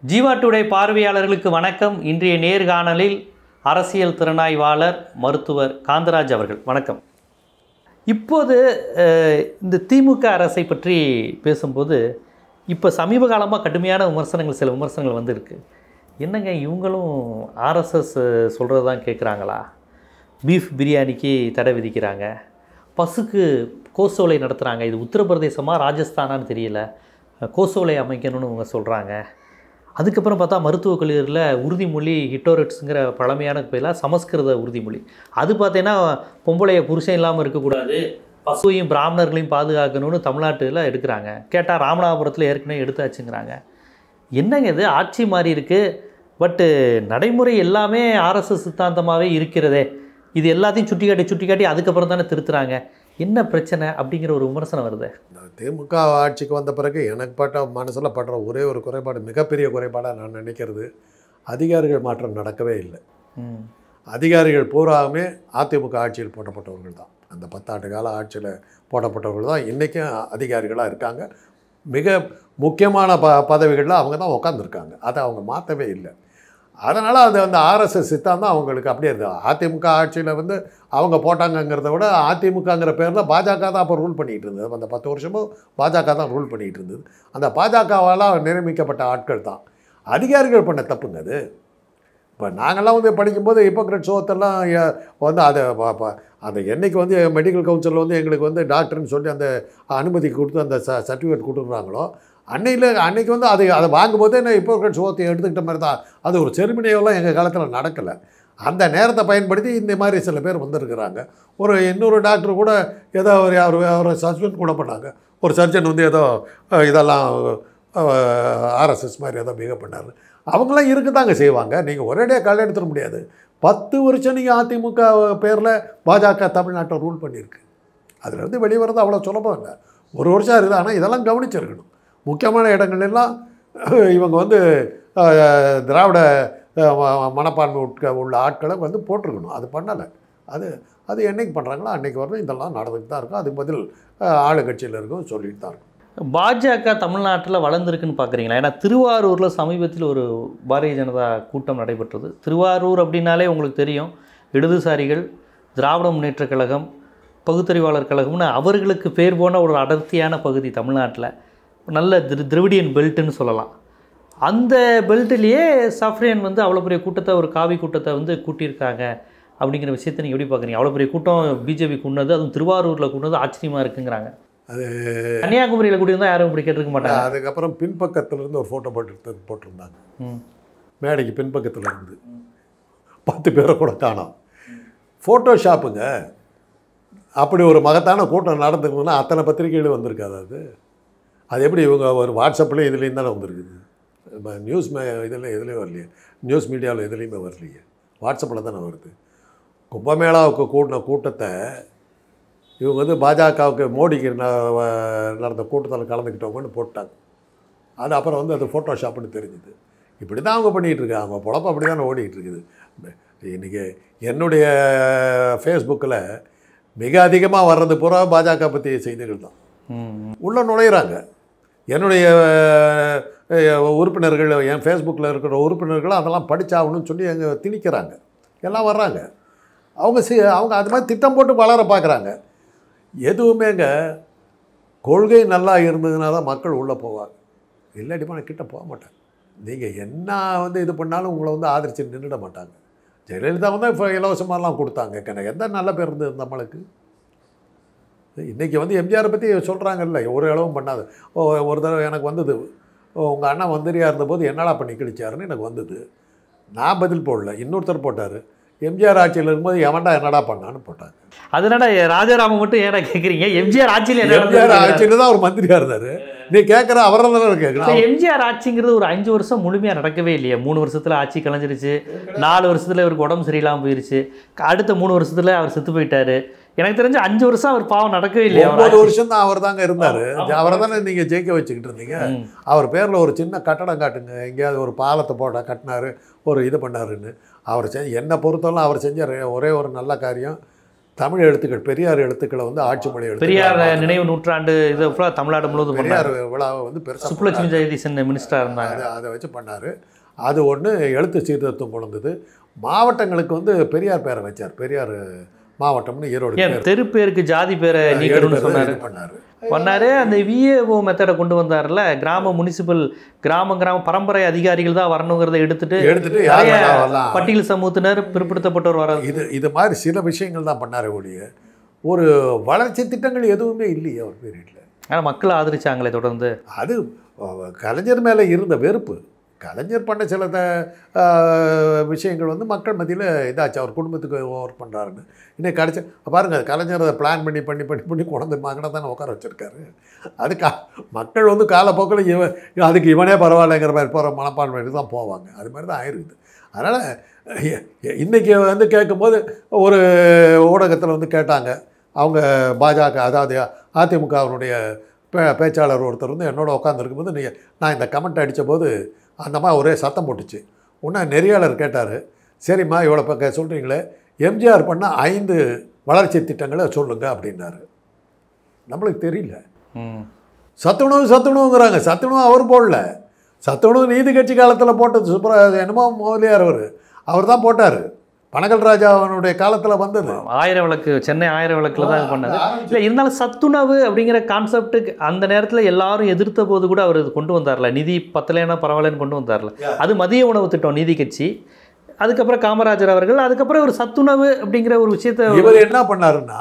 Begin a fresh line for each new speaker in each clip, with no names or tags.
Jeeva today பார்வையாளர்களுக்கு வணக்கம் இன்றைய நேர்காணலில் அரசியல் திறனாய்வாளர் மருத்துவர் காந்தராஜ் அவர்கள் வணக்கம் இப்போது அஹ், இந்த திமுக அரசை பற்றி பேசும்போது இப்போ சமீப காலமாக கடுமையான விமர்சனங்கள் சில விமர்சனங்கள் வந்திருக்கு என்னங்க இவங்களும் ஆர்எஸ்எஸ் சொல்கிறது தான் கேட்குறாங்களா பீஃப் பிரியாணிக்கு தடை விதிக்கிறாங்க பசுக்கு கோசோலை நடத்துகிறாங்க இது உத்தரப்பிரதேசமா ராஜஸ்தானான்னு தெரியல கோசோலை அமைக்கணும்னு இவங்க சொல்கிறாங்க அதுக்கப்புறம் பார்த்தா மருத்துவக் கல்லூரியில் உறுதிமொழி ஹிட்டோரிட்ஸுங்கிற பழமையான பேரில் சமஸ்கிருத உறுதிமொழி அது பார்த்தீங்கன்னா பொம்பளைய புருஷன் இல்லாமல் இருக்கக்கூடாது பசுவையும் பிராமணர்களையும் பாதுகாக்கணும்னு தமிழ்நாட்டில் எடுக்கிறாங்க கேட்டால் ராமநாதபுரத்தில் ஏற்கனவே எடுத்தாச்சுங்கிறாங்க என்னங்க இது ஆட்சி மாறி இருக்குது பட்டு நடைமுறை எல்லாமே ஆர்எஸ்எஸ் சித்தாந்தமாகவே இருக்கிறதே இது எல்லாத்தையும் சுட்டி காட்டி சுட்டி காட்டி அதுக்கப்புறம் தானே திருத்துறாங்க என்ன பிரச்சனை அப்படிங்கிற ஒரு விமர்சனம் வருது
இந்த திமுக ஆட்சிக்கு வந்த பிறகு எனக்கு பட்ட மனசில் படுற ஒரே ஒரு குறைபாடு மிகப்பெரிய குறைபாடாக நான் நினைக்கிறது அதிகாரிகள் மாற்றம் நடக்கவே இல்லை
ம்
அதிகாரிகள் பூராவுமே அதிமுக ஆட்சியில் போட்டப்பட்டவர்கள் தான் அந்த பத்தாண்டு கால ஆட்சியில் போடப்பட்டவர்கள் தான் இன்றைக்கும் அதிகாரிகளாக இருக்காங்க மிக முக்கியமான ப பதவிகளில் அவங்க தான் உட்காந்துருக்காங்க அதை அவங்க மாற்றவே இல்லை அதனால் அது அந்த ஆர்எஸ்எஸ் சித்தாந்தம் அவங்களுக்கு அப்படியே இருக்குது அதிமுக ஆட்சியில் வந்து அவங்க போட்டாங்கங்கிறத விட அதிமுகங்கிற பேரில் பாஜக தான் அப்போ ரூல் பண்ணிகிட்டு இருந்தது அந்த பத்து வருஷமும் பாஜக தான் ரூல் பண்ணிகிட்டு இருந்தது அந்த பாஜகவால் நியமிக்கப்பட்ட ஆட்கள் தான் அதிகாரிகள் பண்ண தப்புங்க அது இப்போ நாங்கள்லாம் வந்து படிக்கும்போது ஹிப்போக்ரட் சோத்தெல்லாம் எ- வந்து அதை ப- ப- அந்த என்னைக்கு வந்து மெடிக்கல் கவுன்சிலில் வந்து எங்களுக்கு வந்து டாக்டர்னு சொல்லி அந்த அனுமதி கொடுத்து அந்த ச சர்டிஃபிகேட் கொடுக்குறாங்களோ அன்னையில் அன்னைக்கு வந்து அதை அதை வாங்கும்போதே நான் ஹிப்போக்ரட் சோத்தை எடுத்துக்கிட்ட மாதிரி தான் அது ஒரு செருமனியெல்லாம் எங்கள் காலத்தில் நடக்கலை அந்த நேரத்தை பயன்படுத்தி இந்த மாதிரி சில பேர் வந்திருக்கிறாங்க ஒரு இன்னொரு டாக்டர் கூட ஏதோ ஒரு அவர் அவரை சஸ்பெண்ட் கூட பண்ணாங்க ஒரு சர்ஜன் வந்து ஏதோ அஹ், இதெல்லாம் ஆர்எஸ்எஸ் மாதிரி ஏதோ பிஹேவ் பண்ணார் அவங்களாம் இருக்க தாங்க செய்வாங்க நீங்கள் ஒரேடியாக களை எடுத்துட முடியாது பத்து வருஷம் நீங்கள் அதிமுக பேரில் பாஜக தமிழ்நாட்டை ரூல் பண்ணியிருக்கு அதுலேருந்து வெளியே வர்றது அவ்வளோ சுலபம் இல்லை ஒரு வருஷம் இருக்குது ஆனால் இதெல்லாம் கவனிச்சிருக்கணும் முக்கியமான இடங்கள் எல்லாம் இவங்க வந்து அஹ், திராவிட அஹ், ம- மனப்பான்மை உட்க உள்ள ஆட்களை வந்து போட்டிருக்கணும் அது பண்ணலை அது அது என்னைக்கு பண்ணுறாங்களோ அன்னைக்கு வரணும் இதெல்லாம் நடந்துட்டு தான் இருக்கும் அதுக்கு பதில் அஹ், ஆளுங்கட்சியில் இருக்கும் சொல்லிட்டு தான் இருக்கும்
பாஜக தமிழ்நாட்டில் வளர்ந்துருக்குன்னு பார்க்குறீங்களா ஏன்னா திருவாரூரில் சமீபத்தில் ஒரு பாரதிய ஜனதா கூட்டம் நடைபெற்றது திருவாரூர் அப்படின்னாலே உங்களுக்கு தெரியும் இடதுசாரிகள் திராவிட முன்னேற்றக் கழகம் பகுத்தறிவாளர் கழகம்னு அவர்களுக்கு பேர் போன ஒரு அடர்த்தியான பகுதி தமிழ்நாட்டில் நல்ல திரு திராவிடியன் பெல்ட்டுன்னு சொல்லலாம் அந்த பெல்ட்லேயே சஃப்ரியன் வந்து அவ்வளோ பெரிய கூட்டத்தை ஒரு காவி கூட்டத்தை வந்து கூட்டியிருக்காங்க அப்படிங்கிற விஷயத்தை நீங்கள் எப்படி பார்க்குறீங்க அவ்வளோ பெரிய கூட்டம் பிஜேபி கூட்டினது அதுவும் திருவாரூரில் கூட்டினது ஆச்சரியமாக இருக்குங்கிறாங்க
அது
கன்னியாகுமரியில் கூட்டியிருந்தா யாரும் இப்படி கேட்டிருக்க மாட்டாங்க
அதுக்கப்புறம் பின்பக்கத்துல இருந்து ஒரு ஃபோட்டோ போட்டு போட்டிருந்தாங்க
ம்
மேடைக்கு பின்பக்கத்தில் இருந்து பத்து பேரை கூட காணோம் ஃபோட்டோஷாப்புங்க அப்படி ஒரு மகத்தான கூட்டம் நடந்துருக்குன்னா அத்தனை பத்திரிகைகளும் வந்திருக்காது அது அது எப்படி இவங்க ஒரு வாட்ஸ்அப்லேயும் இதுலேயும் தானே வந்திருக்குது இப்போ நியூஸ் மே இதில் எதுலேயும் வரலையே நியூஸ் மீடியாவில் எதுலேயுமே வரலையே வாட்ஸ்அப்பில் தானே வருது கும்பமேளாவுக்கு கூட்டின கூட்டத்தை இவங்க வந்து பாஜகவுக்கு மோடிக்கு ந- வ- நடந்த கூட்டத்தில் கலந்துக்கிட்டவங்கன்னு போட்டாங்க அது அப்புறம் வந்து அது ஃபோட்டோஷாப்னு தெரிஞ்சுது இப்படி தான் அவங்க பண்ணிகிட்டு இருக்காங்க அவங்க பொழப்பு அப்படி தானே ஓடிட்டு இருக்குது இன்றைக்கி என்னுடைய ஃபேஸ்புக்கில் மிக அதிகமாக வர்றது பூரா பாஜக பற்றிய செய்திகள் தான்
ம்
உள்ளே நுழையிறாங்க என்னுடைய அஹ், உறுப்பினர்கள் என் ஃபேஸ்புக்கில் இருக்கிற உறுப்பினர்கள் அதெல்லாம் படிச்சாகணும்னு சொல்லி அங்கே திணிக்கிறாங்க எல்லாம் வர்றாங்க அவங்க சி அவங்க அது மாதிரி திட்டம் போட்டு வளர பார்க்குறாங்க எதுவுமேங்க கொள்கை நல்லா இருந்ததுனால தான் மக்கள் உள்ளே போவாங்க இல்லாட்டிமா நான் கிட்ட போக மாட்டேன் நீங்கள் என்ன வந்து இது பண்ணாலும் உங்களை வந்து ஆதரிச்சு நின்றுட மாட்டாங்க ஜெயலலிதா வந்து இப்போ இலவசமாலாம் கொடுத்தாங்க எனக்கு எந்த நல்ல பேர் இருந்தது நம்மளுக்கு இன்றைக்கி வந்து எம்ஜிஆரை பற்றி சொல்கிறாங்கல்ல ஒரு அளவும் பண்ணாது ஓ ஒரு தடவை எனக்கு வந்தது ஓ உங்கள் அண்ணன் மந்திரியாக இருந்தபோது என்னடா பண்ணி கிழிச்சாருன்னு எனக்கு வந்தது நான் பதில் போடல இன்னொருத்தர் போட்டார் எம்ஜிஆர் ஆட்சியில் இருக்கும்போது எவன்டா என்னடா பண்ணான்னு போட்டாங்க
அதனால ராஜாராம மட்டும் ஏன்னா கேட்குறீங்க எம்ஜிஆர் ஆட்சியில் என்ன
எம்ஜிஆர்
நடந்தது?
ஆட்சியில் தான் அவர் மந்திரியாக இருந்தார் நீ கேட்குற அவரை தானே
இப்ப
கேட்கணும்
எம்ஜிஆர் ஆட்சிங்கிறது ஒரு அஞ்சு வருஷம் முழுமையாக நடக்கவே இல்லையே மூணு வருஷத்துல ஆட்சி கலைஞ்சிருச்சு நாலு வருஷத்துல இவருக்கு உடம்பு சரியில்லாமல் போயிருச்சு அடுத்த மூணு வருஷத்துல அவர் செத்து போயிட்டாரு எனக்கு தெரிஞ்சு அஞ்சு வருஷம் அவர் பாவம் நடக்கவே இல்லையா அவர்
ஒன்பது
ஆட்சி.
வருஷம் தான் அவர் தாங்க இருந்தார்
ஆமா.
அவரை தானே நீங்கள் ஜெயிக்க வச்சுக்கிட்டு இருந்தீங்க
ம்.
அவர் பேரில் ஒரு சின்ன கட்டடம் காட்டுங்க எங்கேயாவது ஒரு பாலத்தை போட கட்டினாரு ஒரு இது பண்ணாருன்னு அவர் செஞ்ச என்னை பொறுத்தவரை அவர் செஞ்ச ரெ- ஒரே ஒரு நல்ல காரியம் தமிழ் எழுத்துக்கள் பெரியார் எழுத்துக்களை வந்து ஆட்சி மொழி
பெரியார்
எழுத்துக்கள்
நினைவு நூற்றாண்டு இது ஃபுல்லாக தமிழ்நாடு முழுவதும் பண்ணார்
பெரியார் விழாவை வந்து பெருசாக
சுப்புலட்சுமி ஜெகதீசன் மினிஸ்டராக இருந்தாங்க
அதை அதை வச்சு பண்ணார் அது ஒன்று எழுத்து சீர்திருத்தம் கொண்டது மாவட்டங்களுக்கு வந்து பெரியார் பேரை வச்சார் பெரியார் மாவட்டம்னு ஈரோடு
ஏன் தெரு பேருக்கு ஜாதி பேரை நீக்கணும்னு சொன்னார்
பண்ணார்
பண்ணாரு அந்த விஏஓ மெத்தடை கொண்டு வந்தார்ல கிராம முனிசிபல் கிராம கிராம பரம்பரை அதிகாரிகள் தான் வரணுங்கிறத எடுத்துட்டு
எடுத்துட்டு யார்
நிறைய
வேணா வரலாம்
பட்டியல் சமூகத்தினர் பிற்படுத்தப்பட்டோர் வர
இது இது மாதிரி சில விஷயங்கள் தான் பண்ணாரே ஒழிய ஒரு வளர்ச்சி திட்டங்கள் எதுவுமே இல்லையே அவர் பீரியடில்
ஆனால் மக்கள் ஆதரிச்சாங்களே தொடர்ந்து
அது அஹ், கலைஞர் மேலே இருந்த வெறுப்பு கலைஞர் பண்ண சில த அஹ், விஷயங்கள் வந்து மக்கள் மத்தியில் இதாச்சு அவர் குடும்பத்துக்கு ஒர்க் பண்ணுறாருன்னு இன்னைக்கு கடைசி பாருங்கள் கலைஞர் அதை பிளான் பண்ணி பண்ணி பண்ணி பண்ணி கொண்டு மகனை தானே உட்கார வச்சுருக்காரு அது கா மக்கள் வந்து காலப்போக்கில் இவன் அதுக்கு இவனே பரவாயில்லைங்கிற மாதிரி போகிற மனப்பான்மைக்கு தான் போவாங்க அது மாதிரி தான் ஆயிருக்குது அதனால் இன்றைக்கி வந்து கேட்கும்போது ஒரு ஊடகத்தில் வந்து கேட்டாங்க அவங்க பாஜக அதாவது அதிமுகவினுடைய பே பேச்சாளர் ஒருத்தர் வந்து என்னோட உட்காந்துருக்கும்போது நீங்கள் நான் இந்த கமெண்ட் அடித்த போது அந்த மாதிரி ஒரே சத்தம் போட்டுச்சு உடனே நெறியாளர் கேட்டார் சரிம்மா இவ்வளோ பக்க சொல்கிறீங்களே எம்ஜிஆர் பண்ண ஐந்து வளர்ச்சி திட்டங்களை சொல்லுங்க அப்படின்னாரு நம்மளுக்கு தெரியல
ம்.
சத்துணவு சத்துணவுங்கிறாங்க சத்துணவு அவர் போடல சத்துணவு நீதி கட்சி காலத்தில் போட்டது சுப்ரா என்னமோ முதலியார் அவர் அவர் தான் போட்டார் பனகல் ராஜா அவனுடைய காலத்தில் வந்தது
ஆயிரம் விளக்கு சென்னை ஆயிரம் விளக்குல தான் இது பண்ணாரு இல்லை இருந்தாலும் சத்துணவு அப்படிங்கிற கான்செப்ட்டுக்கு அந்த நேரத்தில் எல்லாரும் எதிர்த்த போது கூட அவர் இது கொண்டு வந்தார்ல நிதி பத்தலைன்னா பரவாயில்லன்னு கொண்டு வந்தார்ல அது மதிய உணவு திட்டம் நீதி கட்சி அதுக்கப்புறம் காமராஜர் அவர்கள் அதுக்கப்புறம் ஒரு சத்துணவு அப்படிங்கிற ஒரு விஷயத்த
இவர் என்ன பண்ணாருன்னா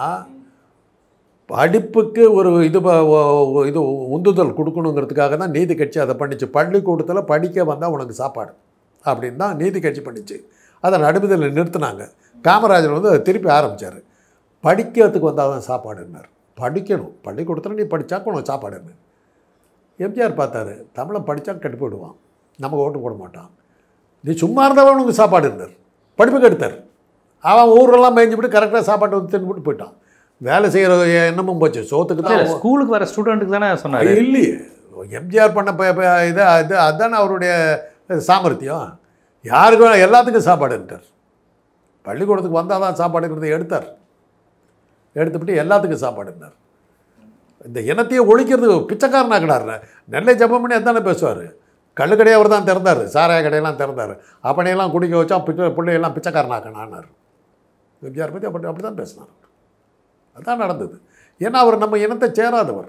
படிப்புக்கு ஒரு இது ப- ஒ- ஒ- இது உந்துதல் கொடுக்கணுங்கிறதுக்காக தான் நீதி கட்சி அதை பண்ணிச்சு பள்ளிக்கூடத்தில் படிக்க வந்தால் உனக்கு சாப்பாடு அப்படின்னு தான் நீதி கட்சி பண்ணிச்சு அதை நடுமதில் நிறுத்தினாங்க காமராஜர் வந்து அதை திருப்பி ஆரம்பித்தார் படிக்கிறதுக்கு வந்தால் தான் சாப்பாடுன்னார் படிக்கணும் பள்ளிக்கூடத்தில் நீ படித்தா உனக்கு சாப்பாடுன்னு எம்ஜிஆர் பார்த்தாரு தமிழை படித்தா கெட்டு போயிடுவான் நமக்கு ஓட்டு போட மாட்டான் நீ சும்மா இருந்தவன் உனக்கு சாப்பாடு இருந்தார் படிப்புக்கு எடுத்தார் அவன் ஊரெல்லாம் மேய்ஞ்சுபிட்டு கரெக்டாக சாப்பாட்டை வந்து தின்னுபிட்டு போயிட்டான் வேலை செய்கிற எண்ணமும் போச்சு சோத்துக்கு
இல்ல,
தான்
ஸ்கூலுக்கு வர ஸ்டூடெண்ட்டுக்கு தானே சொன்னாரு
இல்லையே எம்ஜிஆர் பண்ண ப- ப- இது அது அதுதானே அவருடைய சாமர்த்தியம் யாருக்கும் எல்லாத்துக்கும் சாப்பாடுன்ட்டார் பள்ளிக்கூடத்துக்கு வந்தால் தான் சாப்பாடுங்கிறத எடுத்தார் எடுத்துவிட்டு எல்லாத்துக்கும் சாப்பாடுன்னார் இந்த இனத்தையே ஒழிக்கிறது பிச்சைக்காரனாக்கினார் நெல்லை ஜப்பம் பண்ணி அதானே பேசுவார் கள்ளுக்கடையை அவர் தான் திறந்தார் சாராய கடையெல்லாம் திறந்தார் அப்பனையெல்லாம் குடிக்க வச்சா பிச்சை பிள்ளையெல்லாம் பிச்சைக்காரனாக்கினார் எம்ஜிஆர் பற்றி அப்படி அப்படி தான் பேசினார் அதான் நடந்தது ஏன்னா அவர் நம்ம இனத்தை சேராதவர்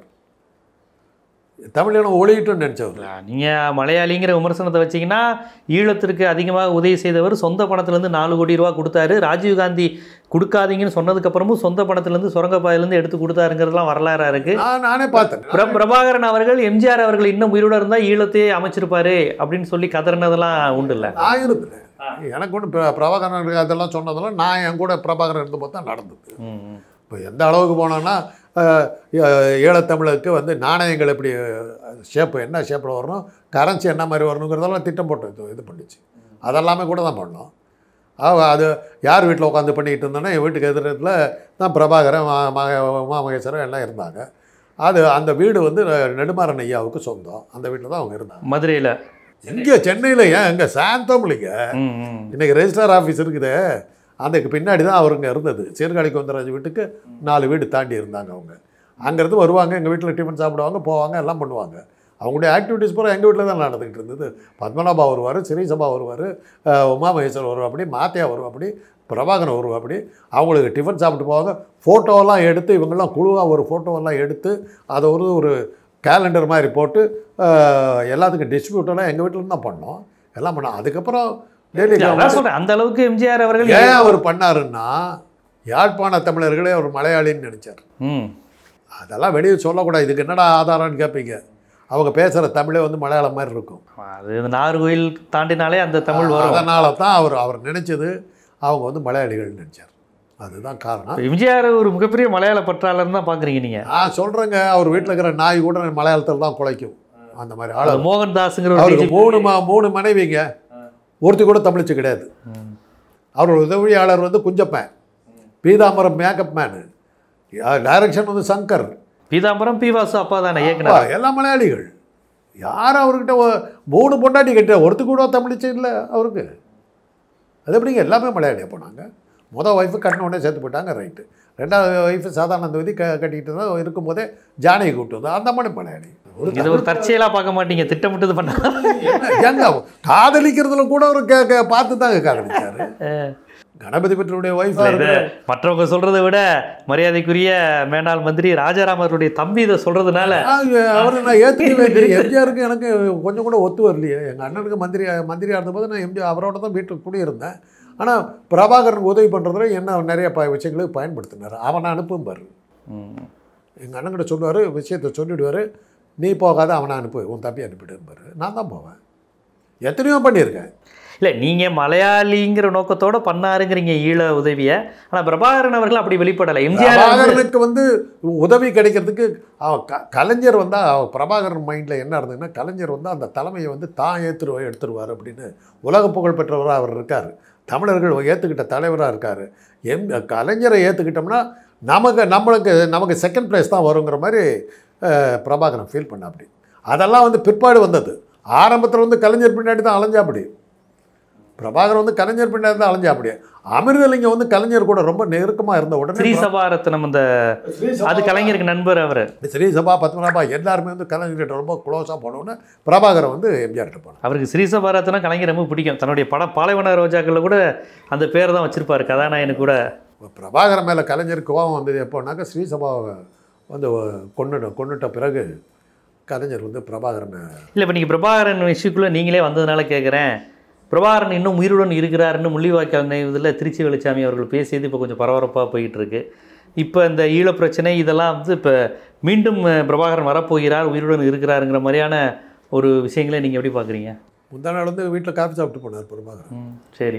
தமிழினம் ஒளியிட்டுன்னு நினச்சவர்
நீங்க மலையாளிங்கிற விமர்சனத்தை வச்சீங்கன்னா ஈழத்திற்கு அதிகமாக உதவி செய்தவர் சொந்த பணத்திலேருந்து நாலு கோடி ரூபா கொடுத்தாரு ராஜீவ்காந்தி கொடுக்காதீங்கன்னு சொன்னதுக்கு அப்புறமும் சொந்த பணத்திலேருந்து சுரங்கப்பாயிலேருந்து எடுத்து கொடுத்தாருங்கிறதுலாம் வரலாறா இருக்கு
நான் நானே பார்த்தேன்
பிர பிரபாகரன் அவர்கள் எம்ஜிஆர் அவர்கள் இன்னும் உயிரோட இருந்தால் ஈழத்தையே அமைச்சிருப்பாரு அப்படின்னு சொல்லி கதறினதெல்லாம் உண்டு இல்லை
நான் இருந்தேன் எனக்கு ஒன்று பிரபாகரன் அதெல்லாம் சொன்னதெல்லாம் நான் என் கூட பிரபாகரன் இருந்தபோது தான் நடந்தது இப்போ எந்த அளவுக்கு போனோன்னா அஹ், அஹ், ஈழத்தமிழுக்கு வந்து நாணயங்கள் எப்படி ஷேப்பு என்ன ஷேப்பில் வரணும் கரன்சி என்ன மாதிரி வரணுங்கிறதெல்லாம் திட்டம் போட்டு இது- இது பண்ணிச்சு அதெல்லாமே கூட தான் பண்ணோம் அவ அது யார் வீட்டில் உட்காந்து பண்ணிக்கிட்டு இருந்தோன்னா என் வீட்டுக்கு எதிரத்தில் தான் பிரபாகரன் மா- மக உமாமகேஸ்வரன் எல்லாம் இருந்தாங்க அது அந்த வீடு வந்து நெடுமாறன் ஐயாவுக்கு சொந்தம் அந்த வீட்டில் தான் அவங்க இருந்தாங்க
மதுரையில்
இங்கே சென்னையில் ஏன் இங்கே சாந்தமில்லைங்க
ம் ம்
இன்றைக்கி ரெஜிஸ்டார் ஆஃபீஸ் இருக்குது அதுக்கு பின்னாடி தான் அவருங்க இருந்தது சீர்காழி கோந்தராஜ் வீட்டுக்கு நாலு வீடு தாண்டி இருந்தாங்க அவங்க அங்கேருந்து வருவாங்க எங்கள் வீட்டில் டிஃபன் சாப்பிடுவாங்க போவாங்க எல்லாம் பண்ணுவாங்க அவங்களுடைய ஆக்டிவிட்டீஸ் பூரா எங்கள் வீட்டில் தான் நடந்துக்கிட்டு இருந்தது பத்மநாபா வருவார் சிறீசபா வருவார் உமா மகேஸ்வர் வருவா அப்படி மாத்தியா வருவா அப்படி பிரபாகரன் வருவா அப்படி அவங்களுக்கு டிஃபன் சாப்பிட்டு போவாங்க ஃபோட்டோவெல்லாம் எடுத்து இவங்கெல்லாம் குழுவாக ஒரு ஃபோட்டோவெல்லாம் எடுத்து அதை ஒரு ஒரு கேலண்டர் மாதிரி போட்டு அஹ், எல்லாத்துக்கும் டிஸ்ட்ரிபியூட்டெல்லாம் எங்கள் வீட்டில் தான் பண்ணோம் எல்லாம் பண்ணோம் அதுக்கப்புறம் டெல்லி
அதான் சொல்றேன் அந்த அளவுக்கு எம்ஜிஆர் அவர்கள்
ஏன் அவர் பண்ணாருன்னா யாழ்ப்பாண தமிழர்களே அவர் மலையாளின்னு நினச்சார்
ம்
அதெல்லாம் வெளியே சொல்லக்கூடாது இதுக்கு என்னடா ஆதாரம்னு கேட்பீங்க அவங்க பேசுகிற தமிழே வந்து மலையாளம் மாதிரி இருக்கும்
அது இந்த நாகர்கோயில் தாண்டினாலே அந்த தமிழ் வரும்
அதனால தான் அவர் அவர் நினச்சது அவங்க வந்து மலையாளிகள் நினச்சார் அதுதான் காரணம்
எம்ஜிஆர் ஒரு மிகப்பெரிய மலையாள பற்றாளர்னு தான் பார்க்குறீங்க நீங்கள்
நான் சொல்கிறேங்க அவர் வீட்டில் இருக்கிற நாய் கூட மலையாளத்தில் தான் குலைக்கும் அந்த மாதிரி ஆள்
அது மோகன்தாஸுங்கிற ஒரு
அவருக்கு
DJ
மூணு மா மூணு மனைவிங்க ஒருத்தி கூட தமிழிச்சு கிடையாது
ம்.
அவரோட உதவியாளர் வந்து குஞ்சப்பன் பீதாம்பரம் மேக்கப் மேனு டைரக்ஷன் வந்து சங்கர்
பீதாம்பரம் பி வாசு அப்பா தானே
அப்பா,
இயக்குனர்
எல்லாம் மலையாளிகள் யார் அவர்கிட்ட ஒ- மூணு பொண்டாட்டி கட்ட ஒருத்து கூட தமிழிச்சு இல்லை அவருக்கு அது எப்படிங்க எல்லாமே மலையாளியாக போனாங்க மொதல் ஒய்ஃபு கட்டின உடனே சேர்த்து போயிட்டாங்க ரைட்டு ரெண்டாவது ஒய்ஃபு சாதாரண தொகுதி க கட்டிக்கிட்டு தான் இருக்கும்போதே ஜானகி கூப்பிட்டு வந்தோம் அந்த மாதிரி மலையாளி ஒரு
இது ஒரு தற்செயலாக பார்க்க மாட்டீங்க திட்டமிட்டது பண்ண
என்ன, ஏங்க காதலிக்கிறதுல கூட ஒரு கே கே பார்த்து தாங்க காதலிச்சாரு கணபதி பெற்றோடைய ஒய்ஃப்
இது மற்றவங்க சொல்றதை விட மரியாதைக்குரிய மேனாள் மந்திரி ராஜாராம் அவருடைய தம்பி இதை சொல்றதுனால
அவரை நான் ஏற்றுக்கவே இல்லை எம்ஜிஆருக்கு எனக்கு கொஞ்சம் கூட ஒத்து வரலையே எங்கள் அண்ணனுக்கு மந்திரி மந்திரியாக இருந்தபோது நான் எம்ஜிஆர் அவரோட தான் வீட்டுக்கு குடியிருந்தேன் ஆனால் பிரபாகரனுக்கு உதவி பண்ணுறதுல என்ன நிறைய ப விஷயங்களுக்கு பயன்படுத்தினார் அவனை அனுப்பும் பாரு
ம்.
எங்கள் அண்ணன்கிட்ட சொல்லுவார் விஷயத்தை சொல்லிவிடுவார் நீ போகாத அவனை அனுப்பு உன் தம்பி அனுப்பிடும்பாரு நான் தான் போவேன் எத்தனையோ பண்ணியிருக்கேன்
இல்ல நீங்க மலையாளிங்கிற நோக்கத்தோட பண்ணாருங்கிறீங்க ஈழ உதவிய ஆனா பிரபாகரன் அவர்கள் அப்படி வெளிப்படலை எம்ஜிஆர் வந்து-
பிரபாகரனுக்கு வந்து உதவி கிடைக்கிறதுக்கு அவன் க கலைஞர் வந்தால் அவன் பிரபாகரன் மைண்டில் என்ன இருந்ததுன்னா கலைஞர் வந்து அந்த தலைமையை வந்து தான் ஏற்றுருவா எடுத்துருவார் அப்படின்னு உலக புகழ் பெற்றவராக அவர் இருக்கார் தமிழர்கள் ஏற்றுக்கிட்ட தலைவராக இருக்கார் எம் கலைஞரை ஏற்றுக்கிட்டோம்னா நமக்கு நம்மளுக்கு நமக்கு செகண்ட் ப்ளேஸ் தான் வருங்கிற மாதிரி அஹ், பிரபாகரன் ஃபீல் பண்ண அப்படி அதெல்லாம் வந்து பிற்பாடு வந்தது ஆரம்பத்தில் வந்து கலைஞர் பின்னாடி தான் அலைஞ்சாப்படி பிரபாகரன் வந்து கலைஞர் பின்னாடி தான் அலைஞ்சாப்படி அமிர்தலிங்கம் வந்து கலைஞர் கூட ரொம்ப நெருக்கமாக இருந்த உடனே
ஸ்ரீ சபாரத்னம் அந்த அது கலைஞருக்கு நண்பர் அவரு
ஸ்ரீ சபா பத்மநாபா எல்லாருமே வந்து கலைஞர்கிட்ட ரொம்ப க்ளோஸாக போனோன்னே பிரபாகரன் வந்து எம்ஜிஆர்கிட்ட போனார்
அவருக்கு ஸ்ரீ சபாரத்னம் கலைஞர் ரொம்ப பிடிக்கும் தன்னுடைய படம் பாலைவன ரோஜாக்களில் கூட அந்த பேர் தான் வச்சிருப்பாரு கதாநாயகனுக்கு கூட
இப்ப பிரபாகரன் மேலே கலைஞருக்கு கோபம் வந்தது எப்போனாக்கா ஸ்ரீ சபாவை வந்து கொண்டுட்ட கொண்டுட்ட பிறகு கலைஞர் வந்து பிரபாகரனை
இல்லை இப்போ நீங்கள் பிரபாகரன் இஷ்யூக்குள்ளே நீங்களே வந்ததுனால கேட்குறேன் பிரபாகரன் இன்னும் உயிருடன் இருக்கிறாருன்னு முள்ளிவாய்க்கால் நினைவதில் திருச்சி வெளிச்சாமி அவர்கள் பேசியது இப்போ கொஞ்சம் பரபரப்பாக போயிட்டு இருக்கு இப்போ இந்த ஈழப் பிரச்சனை இதெல்லாம் வந்து இப்போ மீண்டும் அஹ், பிரபாகரன் வரப்போகிறார் உயிருடன் இருக்கிறாருங்கிற மாதிரியான ஒரு விஷயங்களை நீங்கள் எப்படி பார்க்குறீங்க
முந்தா நாள் வந்து வீட்டில் காஃபி சாப்பிட்டு போனார் பிரபாகரன்
ம் சரி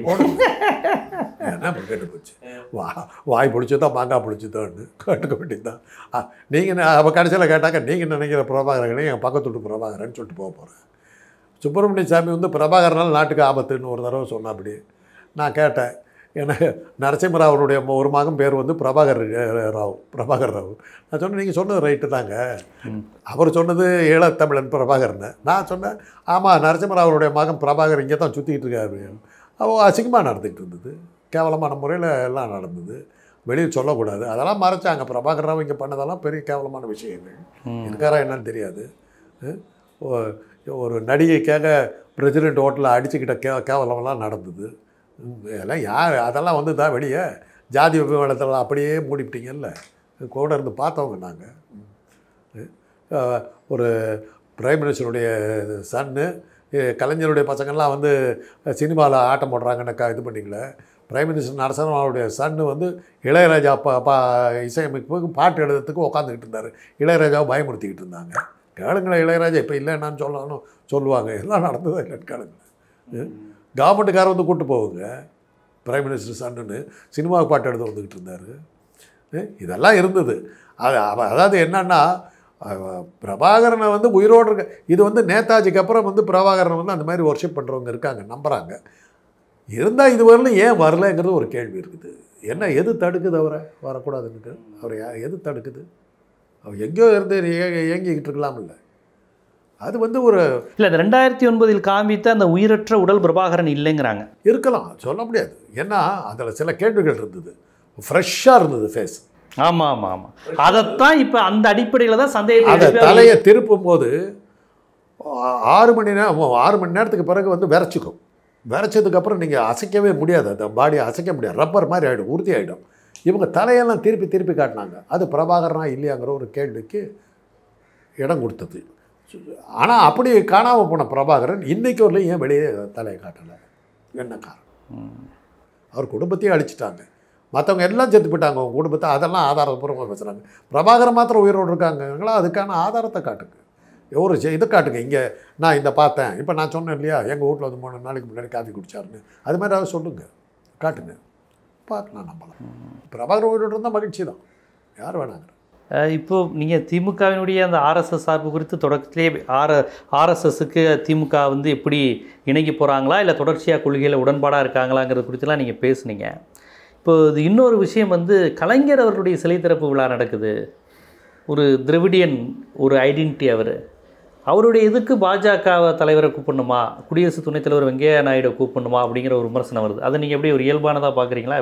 என்ன இப்ப கேட்டு போச்சு வா வாய் பிடிச்சதோ மாங்காய் பிடிச்சதோன்னு கேட்டுக்க வேண்டியதுதான் நீங்கள் அவள் கடைசியில் கேட்டாக்க நீங்கள் நினைக்கிற பிரபாகரன் என் பக்கத்து வீட்டு பிரபாகரன் சொல்லிட்டு போக போகிறேன் சுப்பிரமணிய சாமி வந்து பிரபாகரனால் நாட்டுக்கு ஆபத்துன்னு ஒரு தடவை சொன்னா அப்படி நான் கேட்டேன் ஏன்னா நரசிம்மராவனுடைய ஒரு மகன் பேர் வந்து பிரபாகர் அஹ், ராவ் பிரபாகர் ராவ் நான் சொன்னேன் நீங்கள் சொன்னது ரைட்டு தாங்க
ம்.
அவர் சொன்னது ஈழத்தமிழன் பிரபாகரன் நான் சொன்னேன் ஆமாம் நரசிம்மராவனுடைய மகன் பிரபாகர் இங்கே தான் சுற்றிக்கிட்டு இருக்காரு அவள் அசிங்கமாக நடந்துக்கிட்டு இருந்தது கேவலமான முறையில் எல்லாம் நடந்தது வெளியே சொல்லக்கூடாது அதெல்லாம் மறைச்சாங்க பிரபாகர் ராவ் இங்கே பண்ணதெல்லாம் பெரிய கேவலமான விஷயங்கள்
ம்.
இருக்காரா என்னன்னு தெரியாது அஹ் ஒ- ஒரு நடிகைக்காக பிரசிடென்ட் ஹோட்டலில் அடிச்சுக்கிட்ட கே கேவலமெல்லாம் நடந்தது ம், இதெல்லாம் யார் அதெல்லாம் வந்து தான் வெளியே ஜாதி விவாதத்தெல்லாம் அப்படியே மூடிவிட்டீங்கல்ல கூட இருந்து பார்த்தவங்க நாங்கள் ஒரு பிரைம் மினிஸ்டருடைய சன்னு கலைஞருடைய பசங்கள்லாம் வந்து சினிமாவில் ஆட்டம் போடுறாங்கன்னு க இது பண்ணிங்களே பிரைம் மினிஸ்டர் நரசிம்மராவுடைய சன்னு வந்து இளையராஜா பா பா இசையமைப்புக்கு பாட்டு எழுதுறதுக்கு உட்காந்துக்கிட்டு இருந்தார் இளையராஜாவை பயமுறுத்திக்கிட்டு இருந்தாங்க கேளுங்களேன் இளையராஜா இப்போ இல்லைன்னான்னு சொல்லணும் சொல்லுவாங்க எல்லாம் நடந்ததா இல்லைன்னு கேளுங்களேன் கவர்மெண்ட்டுக்காரர் வந்து கூப்பிட்டு போகுங்க பிரைம் மினிஸ்டர் சன்னுன்னு சினிமாவுக்கு பாட்டு எழுத வந்துக்கிட்டு இருந்தார் இதெல்லாம் இருந்தது அது அவ- அதாவது என்னன்னா அவ- பிரபாகரனை வந்து உயிரோடு இருக்க இது வந்து நேதாஜிக்கு அப்புறம் வந்து பிரபாகரனை வந்து அந்த மாதிரி ஒர்ஷிப் பண்ணுறவங்க இருக்காங்க நம்புகிறாங்க இருந்தால் இது வரலும் ஏன் வரலங்கிறது ஒரு கேள்வி இருக்குது என்ன எது தடுக்குது அவரை வரக்கூடாதுன்னுட்டு அவரை யா- எது தடுக்குது அவர் எங்கேயோ இருந்து ஏ- இயங்கிக்கிட்டு இருக்கலாம்ல அது வந்து ஒரு
இல்லை இந்த ரெண்டாயிரத்தி ஒன்பதில் காண்பித்த அந்த உயிரற்ற உடல் பிரபாகரன் இல்லைங்கிறாங்க
இருக்கலாம் சொல்ல முடியாது ஏன்னா அதில் சில கேள்விகள் இருந்தது ஃப்ரெஷ்ஷாக இருந்தது ஃபேஸ்
ஆமாம் ஆமாம் ஆமாம் அதைத்தான் இப்போ அந்த அடிப்படையில் தான் சந்தேகத்தை
அந்த
எழுப்பி அவர்
தலையை திருப்பும் போது ஆ- ஆறு மணி நேரம் ஆறு மணி நேரத்துக்கு பிறகு வந்து விரைச்சிக்கும் விரைச்சதுக்கப்புறம் நீங்கள் அசைக்கவே முடியாது அந்த பாடியை அசைக்க முடியாது ரப்பர் மாதிரி ஆகிடும் உறுதி ஆகிடும் இவங்க தலையெல்லாம் திருப்பி திருப்பி காட்டினாங்க அது பிரபாகரனா இல்லையாங்கிற ஒரு கேள்விக்கு இடம் கொடுத்தது ஆனால் அப்படி காணாமல் போன பிரபாகரன் இன்னைக்கு வரலையும் ஏன் வெளியே தலையை காட்டலை என்ன காரணம் அவர் குடும்பத்தையும் அழிச்சிட்டாங்க மற்றவங்க எல்லாம் செத்து போயிட்டாங்க அவங்க குடும்பத்தை அதெல்லாம் ஆதாரப்பூர்வமாக பேசுகிறாங்க பிரபாகரன் மாத்திரம் உயிரோடு இருக்காங்களா அதுக்கான ஆதாரத்தை காட்டுங்க ஒரு செ- இதை காட்டுங்க இங்கே நான் இந்த பார்த்தேன் இப்போ நான் சொன்னேன் இல்லையா எங்கள் வீட்டில் வந்து மூணு நாளைக்கு முன்னாடி காஃபி குடிச்சாருன்னு அது மாதிரி அதை சொல்லுங்கள் காட்டுங்க பார்க்கலாம் நம்மளாம் பிரபாகரன் உயிரோடு இருந்தால் மகிழ்ச்சி தான் யார் வேணாங்க
அஹ் இப்போ நீங்கள் திமுகவினுடைய அந்த ஆர்எஸ்எஸ் சார்பு குறித்து தொடக்கத்திலே ஆர் ஆர்எஸ்எஸ்க்கு திமுக வந்து எப்படி இணங்கி போகிறாங்களா இல்லை தொடர்ச்சியாக கொள்கையில் உடன்பாடாக இருக்காங்களாங்கிறது குறித்துலாம் நீங்கள் பேசுனீங்க இப்போ இது இன்னொரு விஷயம் வந்து கலைஞர் அவர்களுடைய சிலை திறப்பு விழா நடக்குது ஒரு திராவிடியன் ஒரு ஐடென்டிட்டி அவர் அவருடைய இதுக்கு பாஜக தலைவரை கூப்பிடணுமா குடியரசு துணைத் தலைவர் வெங்கையா நாயுடு கூப்பிடணுமா அப்படிங்கிற ஒரு விமர்சனம் வருது அதை நீங்கள் எப்படி ஒரு இயல்பானதாக பார்க்குறீங்களா எப்படி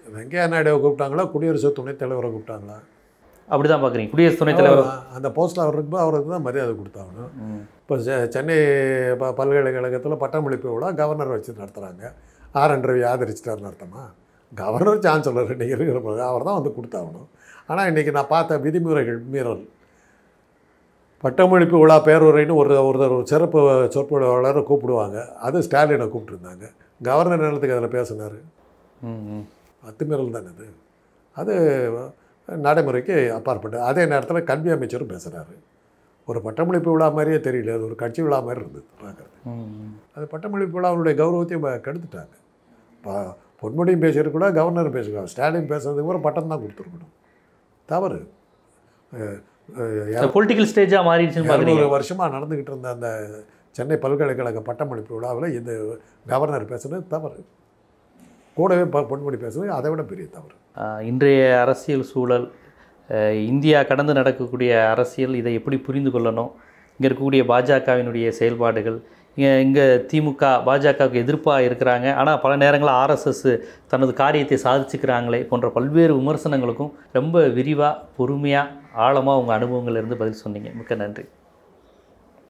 வெங்கையா நாயுடுவை கூப்பிட்டாங்களா குடியரசு துணைத் தலைவரை கூப்பிட்டாங்களா
அப்படி தான் பார்க்குறீங்க குடியரசு துணைத் தலைவர்
அந்த போஸ்ட்டில் அவர் இருக்கும்போது அவருக்கு தான் மரியாதை கொடுத்தாகணும்
ம்.
இப்போ செ- சென்னை ப பல்கலைக்கழகத்தில் பட்டமளிப்பு விழா கவர்னர் வச்சு நடத்துகிறாங்க ஆர் என் ரவி ஆதரிச்சிட்டாருன்னு அர்த்தமா கவர்னர் சான்சலர் இன்றைக்கி இருக்கிற போது அவர் தான் வந்து கொடுத்தாகணும் ஆனால் இன்றைக்கி நான் பார்த்த விதிமுறைகள் மீறல் பட்டமளிப்பு விழா பேருரைன்னு ஒரு ஒருத்தர் ஒரு சிறப்பு சொற்பொழிவாளரை கூப்பிடுவாங்க அது ஸ்டாலினை கூப்பிட்டுருந்தாங்க கவர்னர் நிலத்துக்கு அதில் பேசினார்
ம், ம்.
அத்துமீறல் தானே அது அது நடைமுறைக்கு அப்பாற்பட்டு அதே நேரத்தில் கல்வி அமைச்சரும் பேசுகிறாரு ஒரு பட்டமளிப்பு விழா மாதிரியே தெரியல அது ஒரு கட்சி விழா மாதிரி இருந்தது பார்க்குறது
ம், ம்.
அது பட்டமளிப்பு விழாவுடைய கௌரவத்தையும் ப- கெடுத்துட்டாங்க இப்போ பொன்முடியும் பேசிட்டு கூட கவர்னரும் பேசிருக்காங்க ஸ்டாலின் பேசுறதுக்கு கூட பட்டம் தான் கொடுத்துருக்கணும் தவறு அஹ், அஹ்,
பொலிட்டிக்கல் ஸ்டேஜாக மாறிடுச்சுன்னு பார்க்குறீங்க
இரநூறு வருஷமாக நடந்துக்கிட்டு இருந்த அந்த சென்னை பல்கலைக்கழக பட்டமளிப்பு விழாவில் இந்த கவர்னர் பேசுனது தவறு கூடவே ப- பொன்முடி பேசுனது அதை விட பெரிய தவறு
ஆஹ் இன்றைய அரசியல் சூழல் ஆஹ் இந்தியா கடந்து நடக்கக்கூடிய அரசியல் இதை எப்படி புரிந்து கொள்ளணும் இங்கே இருக்கக்கூடிய பாஜகவினுடைய செயல்பாடுகள் இங்கே இங்கே திமுக பாஜகவுக்கு எதிர்ப்பாக இருக்கிறாங்க ஆனால் பல நேரங்களில் ஆர்எஸ்எஸ் தனது காரியத்தை சாதிச்சுக்கிறாங்களே போன்ற பல்வேறு விமர்சனங்களுக்கும் ரொம்ப விரிவாக பொறுமையாக ஆழமாக உங்கள் அனுபவங்கள்ல இருந்து பதில் சொன்னீங்க மிக்க நன்றி